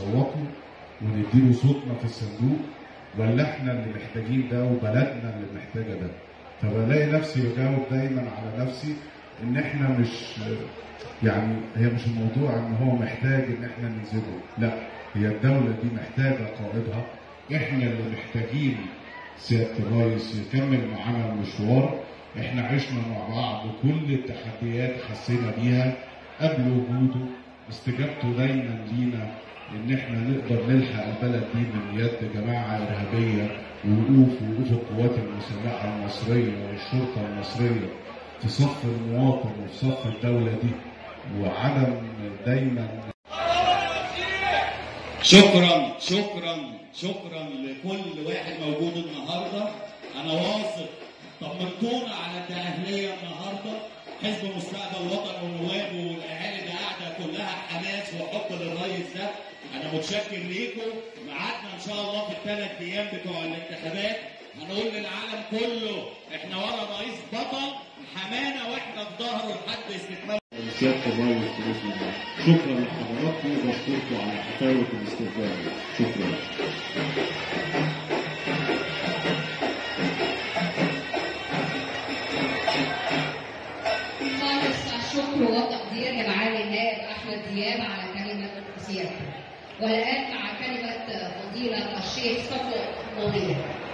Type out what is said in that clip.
نصوته ونديله صوتنا في الصندوق ولا احنا اللي محتاجين ده وبلدنا اللي محتاجه ده فبلاقي نفسي بجاوب دايما على نفسي ان احنا مش يعني هي مش الموضوع ان هو محتاج ان احنا ننزله لا هي الدوله دي محتاجه قائدها احنا اللي محتاجين سياده الرئيس يكمل معانا المشوار احنا عشنا مع بعض كل التحديات حسينا بيها قبل وجوده استجابته دايما لينا ان احنا نقدر نلحق البلد دي من يد جماعه ارهابيه ووقوف وقوف القوات المسلحه المصريه والشرطه المصريه في صف المواطن وفي صف الدوله دي وعدم دايما شكرا شكرا شكرا لكل واحد موجود النهارده انا واثق طمنتونا على الدقهليه النهارده حزب مستقبل وطن ونوابه والاهالي اللي قاعده كلها حماس وحب للرئيس ده انا متشكر ليكم ميعادنا ان شاء الله في الثلاث ايام بتوع الانتخابات هنقول للعالم كله احنا ورا رئيس بطل حمانا واحنا في ظهره لحد استكمال سيادة الرئيس بإذن الله شكرا لحضراتكم وبشكركم على حفاوة الاستقبال شكرا خالص الشكر والتقدير لمعالي النائب احمد دياب على كلمه القصيره والان مع كلمه فضيله الشيخ صفوت نظير